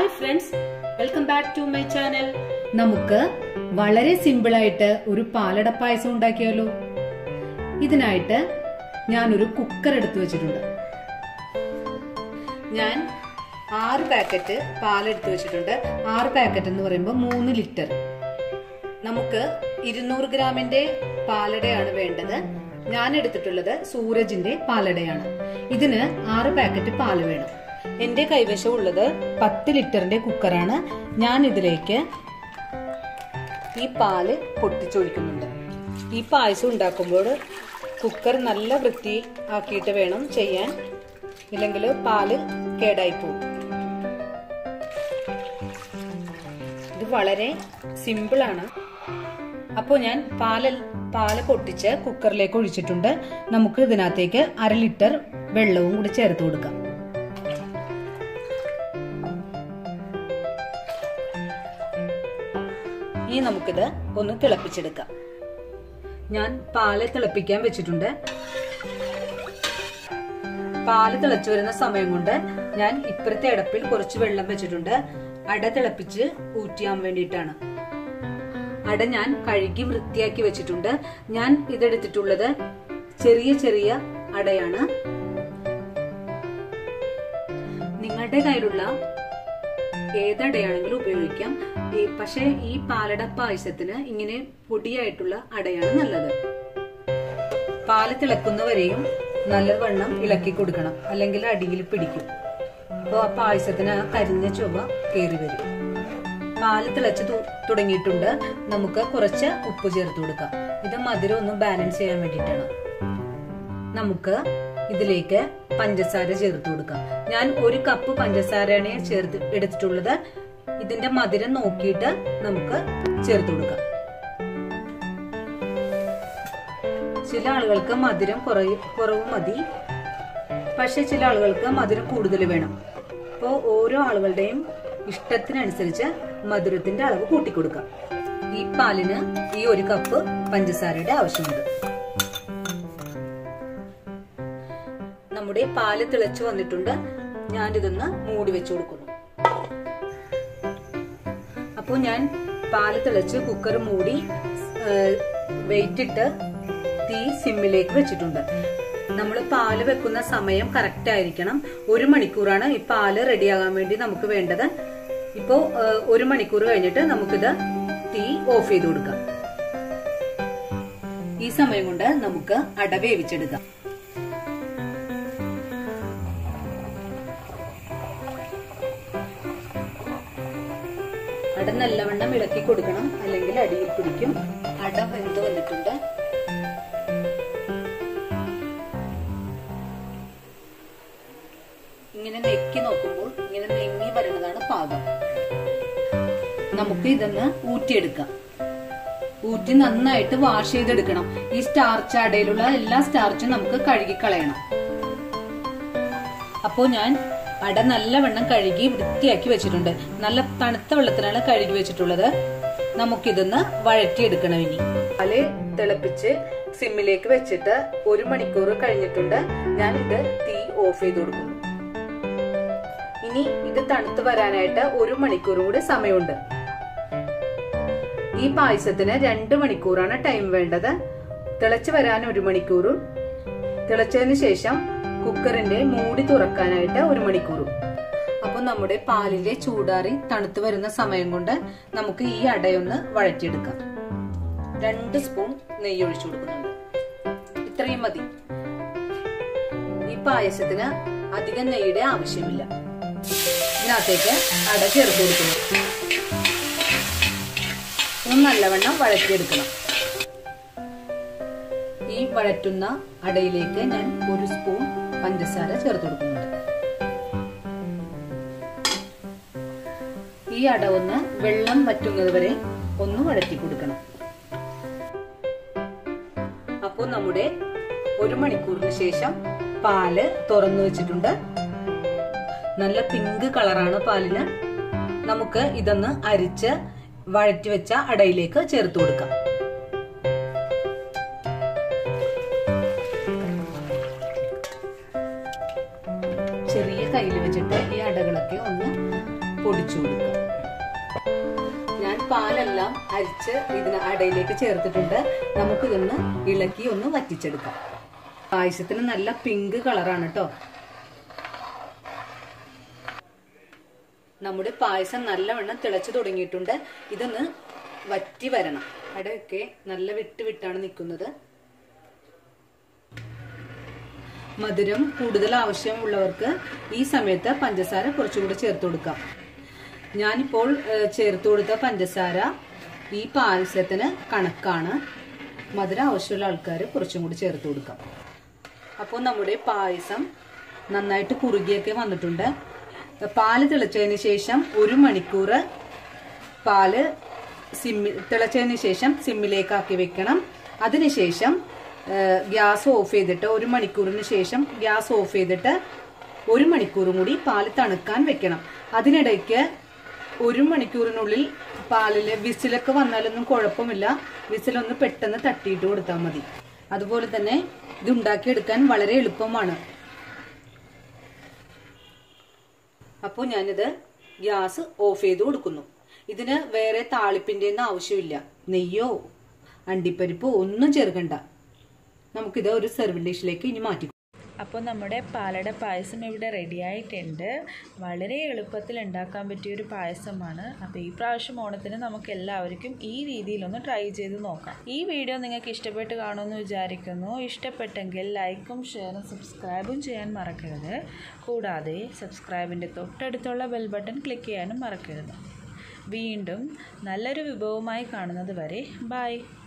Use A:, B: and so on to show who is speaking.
A: hi friends welcome back to my channel
B: നമുക്ക് വളരെ സിമ്പിളായിട്ട് ഒരു പാലട പായസം ഉണ്ടാക്കിയാലോ ഇതിനായിട്ട് ഞാനൊരു കുക്കർ എടുത്തു വെച്ചിട്ടുണ്ട് ഞാൻ ആറ് പാക്കറ്റ് പാലെടുത്ത് വെച്ചിട്ടുണ്ട് ആറ് പാക്കറ്റ് എന്ന് പറയുമ്പോൾ മൂന്ന് ലിറ്റർ നമുക്ക് ഇരുന്നൂറ് ഗ്രാമിന്റെ പാലടയാണ് വേണ്ടത് ഞാൻ എടുത്തിട്ടുള്ളത് സൂരജിന്റെ പാലടയാണ് ഇതിന് ആറ് പാക്കറ്റ് പാല് വേണം എന്റെ കൈവശം ഉള്ളത് പത്ത് ലിറ്ററിന്റെ കുക്കറാണ് ഞാൻ ഇതിലേക്ക് ഈ പാല് പൊട്ടിച്ചൊഴിക്കുന്നുണ്ട് ഈ പായസം ഉണ്ടാക്കുമ്പോൾ കുക്കർ നല്ല വൃത്തി ആക്കിയിട്ട് വേണം ചെയ്യാൻ ഇല്ലെങ്കിൽ പാല് കേടായി പോകും ഇത് വളരെ സിമ്പിളാണ് അപ്പോൾ ഞാൻ പാല് പാല് പൊട്ടിച്ച് കുക്കറിലേക്ക് ഒഴിച്ചിട്ടുണ്ട് നമുക്ക് ഇതിനകത്തേക്ക് അര ലിറ്റർ വെള്ളവും കൂടി ചേർത്ത് കൊടുക്കാം ഇനി നമുക്കിത് ഒന്ന് തിളപ്പിച്ചെടുക്കാം ഞാൻ പാല് തിളപ്പിക്കാൻ വെച്ചിട്ടുണ്ട് പാല് തിളച്ചു വരുന്ന സമയം കൊണ്ട് ഞാൻ ഇപ്പുറത്തെ അടപ്പിൽ കുറച്ച് വെള്ളം വെച്ചിട്ടുണ്ട് അട തിളപ്പിച്ച് ഊറ്റിയാൻ വേണ്ടിയിട്ടാണ് അട ഞാൻ കഴുകി വൃത്തിയാക്കി വെച്ചിട്ടുണ്ട് ഞാൻ ഇതെടുത്തിട്ടുള്ളത് ചെറിയ ചെറിയ അടയാണ് നിങ്ങളുടെ കയ്യിലുള്ള ഏതടയാണെങ്കിലും ഉപയോഗിക്കാം ഈ പക്ഷേ ഈ പാലട പായസത്തിന് ഇങ്ങനെ പൊടിയായിട്ടുള്ള അടയാണ് നല്ലത് പാല് തിളക്കുന്നവരെയും നല്ലവണ്ണം ഇളക്കി കൊടുക്കണം അല്ലെങ്കിൽ അടിയിൽ പിടിക്കും അപ്പോൾ ആ പായസത്തിന് ആ കരിഞ്ഞ ചുവ കയറി വരും പാല് തിളച്ച് തുടങ്ങിയിട്ടുണ്ട് നമുക്ക് കുറച്ച് ഉപ്പ് ചേർത്ത് കൊടുക്കാം ഇത് മധുരം ഒന്ന് ബാലൻസ് ചെയ്യാൻ വേണ്ടിയിട്ടാണ് നമുക്ക് ഇതിലേക്ക് പഞ്ചസാര ചേർത്ത് കൊടുക്കാം ഞാൻ ഒരു കപ്പ് പഞ്ചസാരയാണ് ചേർത്ത് എടുത്തിട്ടുള്ളത് ഇതിന്റെ മധുരം നോക്കിയിട്ട് നമുക്ക് ചേർത്ത് കൊടുക്കാം ചില ആളുകൾക്ക് മധുരം കുറവ് കുറവ് മതി പക്ഷെ ചില ആളുകൾക്ക് മധുരം കൂടുതൽ വേണം അപ്പോൾ ഓരോ ആളുകളുടെയും ഇഷ്ടത്തിനനുസരിച്ച് മധുരത്തിന്റെ അളവ് കൂട്ടിക്കൊടുക്കാം ഈ പാലിന് ഈ ഒരു കപ്പ് പഞ്ചസാരയുടെ ആവശ്യമുണ്ട് നമ്മുടെ പാല് തിളച്ചു വന്നിട്ടുണ്ട് ഞാനിതൊന്ന് മൂടി വെച്ചു കൊടുക്കുന്നു അപ്പോൾ ഞാൻ പാല് തിളച്ച് കുക്കർ മൂടി വെയിറ്റ് ഇട്ട് തീ സിമ്മിലേക്ക് വെച്ചിട്ടുണ്ട് നമ്മൾ പാല് വെക്കുന്ന സമയം കറക്റ്റ് ആയിരിക്കണം ഒരു മണിക്കൂറാണ് ഈ പാല് റെഡിയാകാൻ വേണ്ടി നമുക്ക് വേണ്ടത് ഇപ്പോ ഒരു മണിക്കൂർ കഴിഞ്ഞിട്ട് നമുക്കിത് തീ ഓഫ് ചെയ്ത് കൊടുക്കാം ഈ സമയം കൊണ്ട് നമുക്ക് അട വേവിച്ചെടുക്കാം അട നല്ലവണ്ണം ഇളക്കി കൊടുക്കണം അല്ലെങ്കിൽ അടിയിൽ പിടിക്കും അട വെന്ത് വന്നിട്ടുണ്ട് ഇങ്ങനെ നെക്കി നോക്കുമ്പോൾ ഇങ്ങനെ നെങ്ങി വരുന്നതാണ് പാകം നമുക്ക് ഇതൊന്ന് ഊറ്റിയെടുക്കാം ഊറ്റി നന്നായിട്ട് വാഷ് ചെയ്തെടുക്കണം ഈ സ്റ്റാർച്ച് അടയിലുള്ള എല്ലാ സ്റ്റാർച്ചും നമുക്ക് കഴുകി കളയണം അപ്പോ ഞാൻ അട നല്ലവണ്ണം കഴുകി വൃത്തിയാക്കി വെച്ചിട്ടുണ്ട് നല്ല തണുത്ത വെള്ളത്തിനാണ് കഴുകി വെച്ചിട്ടുള്ളത് നമുക്കിതൊന്ന് വഴറ്റിയെടുക്കണം ഇനി പാല് തിളപ്പിച്ച് സിമ്മിലേക്ക് വെച്ചിട്ട് ഒരു മണിക്കൂർ കഴിഞ്ഞിട്ടുണ്ട് ഞാൻ ഇത് തീ ഓഫ് ചെയ്ത് കൊടുക്കുന്നു ഇനി ഇത് തണുത്ത് വരാനായിട്ട് ഒരു മണിക്കൂർ കൂടി സമയമുണ്ട് ഈ പായസത്തിന് രണ്ട് മണിക്കൂറാണ് ടൈം വേണ്ടത് തിളച്ച് വരാൻ ഒരു മണിക്കൂറും തിളച്ചതിന് ശേഷം കുക്കറിന്റെ മൂടി തുറക്കാനായിട്ട് ഒരു മണിക്കൂറും അപ്പൊ നമ്മുടെ പാലിലെ ചൂടാറി തണുത്ത് വരുന്ന സമയം കൊണ്ട് നമുക്ക് ഈ അടയൊന്ന് വഴറ്റിയെടുക്കാം രണ്ട് സ്പൂൺ നെയ്യ് ഒഴിച്ചു കൊടുക്കുന്നുണ്ട് ഇത്രയും മതി ഈ പായസത്തിന് അധികം നെയ്യുടെ ആവശ്യമില്ല ഇതിനകത്തേക്ക് അട ചേർത്ത് കൊടുക്കുന്നു ഒന്ന് നല്ലവണ്ണം വഴറ്റിയെടുക്കണം ഈ വഴറ്റുന്ന അടയിലേക്ക് ഞാൻ ഒരു സ്പൂൺ പഞ്ചസാര ചേർത്ത് കൊടുക്കുന്നുണ്ട് ഈ അട ഒന്ന് വെള്ളം വറ്റുന്നത് വരെ ഒന്ന് വഴറ്റി കൊടുക്കണം അപ്പോൾ നമ്മുടെ ഒരു മണിക്കൂറിന് ശേഷം പാല് തുറന്നു വെച്ചിട്ടുണ്ട് നല്ല പിങ്ക് കളറാണ് പാലിന് നമുക്ക് ഇതൊന്ന് അരിച്ച് വഴറ്റി വെച്ച അടയിലേക്ക് ചേർത്ത് കൊടുക്കാം ചെറിയ കയ്യിൽ വെച്ചിട്ട് ഈ അടകളൊക്കെ ഒന്ന് പൊടിച്ചു കൊടുക്കുക ഞാൻ പാലെല്ലാം അരിച്ച് ഇതിന് അടയിലേക്ക് ചേർത്തിട്ടുണ്ട് നമുക്കിതൊന്ന് ഇളക്കി ഒന്ന് വറ്റിച്ചെടുക്കാം പായസത്തിന് നല്ല പിങ്ക് കളറാണ് കേട്ടോ നമ്മുടെ പായസം നല്ലവണ്ണം തിളച്ചു തുടങ്ങിയിട്ടുണ്ട് ഇതൊന്ന് വറ്റി വരണം അടയൊക്കെ നല്ല വിട്ട് വിട്ടാണ് നിൽക്കുന്നത് മധുരം കൂടുതൽ ആവശ്യമുള്ളവർക്ക് ഈ സമയത്ത് പഞ്ചസാര കുറച്ചുകൂടി ചേർത്ത് കൊടുക്കാം ഞാനിപ്പോൾ ഏഹ്, ചേർത്ത് കൊടുത്ത പഞ്ചസാര ഈ പായസത്തിന് കണക്കാണ് മധുരം ആവശ്യമുള്ള ആൾക്കാർ കുറച്ചും കൂടി ചേർത്ത് കൊടുക്കാം അപ്പോൾ നമ്മുടെ പായസം നന്നായിട്ട് കുറുകിയൊക്കെ വന്നിട്ടുണ്ട് പാല് തിളച്ചതിന് ശേഷം ഒരു മണിക്കൂർ പാല് സിമ്മി തിളച്ചതിന് ശേഷം സിമ്മിലേക്കാക്കി വെക്കണം അതിനുശേഷം ഗ്യാസ് ഓഫ് ചെയ്തിട്ട് ഒരു മണിക്കൂറിന് ശേഷം ഗ്യാസ് ഓഫ് ചെയ്തിട്ട് ഒരു മണിക്കൂറും കൂടി പാല് തണുക്കാൻ വെക്കണം അതിനിടയ്ക്ക് ഒരു മണിക്കൂറിനുള്ളിൽ പാലില് വിസിലൊക്കെ വന്നാലൊന്നും കുഴപ്പമില്ല വിസിലൊന്ന് പെട്ടെന്ന് തട്ടിയിട്ട് കൊടുത്താൽ മതി അതുപോലെ തന്നെ ഇത് ഉണ്ടാക്കിയെടുക്കാൻ വളരെ എളുപ്പമാണ് അപ്പോൾ ഞാനിത് ഗ്യാസ് ഓഫ് ചെയ്ത് കൊടുക്കുന്നു ഇതിന് വേറെ താളിപ്പിന്റെ ഒന്നും ആവശ്യമില്ല നെയ്യോ അണ്ടിപ്പരിപ്പോ ഒന്നും ചേർക്കണ്ട നമുക്കിത് ഒരു സെർവിങ് ഡിഷിലേക്ക് ഇനി മാറ്റി
C: അപ്പോൾ നമ്മുടെ പാലട പായസം ഇവിടെ റെഡി ആയിട്ടുണ്ട് വളരെ എളുപ്പത്തിൽ ഉണ്ടാക്കാൻ പറ്റിയ ഒരു പായസമാണ് അപ്പോൾ ഈ പ്രാവശ്യം ഓണത്തിന് നമുക്ക് എല്ലാവർക്കും ഈ രീതിയിലൊന്ന് ട്രൈ ചെയ്ത് നോക്കാം ഈ വീഡിയോ നിങ്ങൾക്ക് ഇഷ്ടപ്പെട്ട് കാണുമെന്ന് വിചാരിക്കുന്നു ഇഷ്ടപ്പെട്ടെങ്കിൽ ലൈക്കും ഷെയറും സബ്സ്ക്രൈബും ചെയ്യാൻ മറക്കരുത് കൂടാതെ സബ്സ്ക്രൈബിൻ്റെ തൊട്ടടുത്തുള്ള ബെൽ ബട്ടൺ ക്ലിക്ക് ചെയ്യാനും മറക്കരുത് വീണ്ടും നല്ലൊരു വിഭവമായി കാണുന്നത് വരെ ബൈ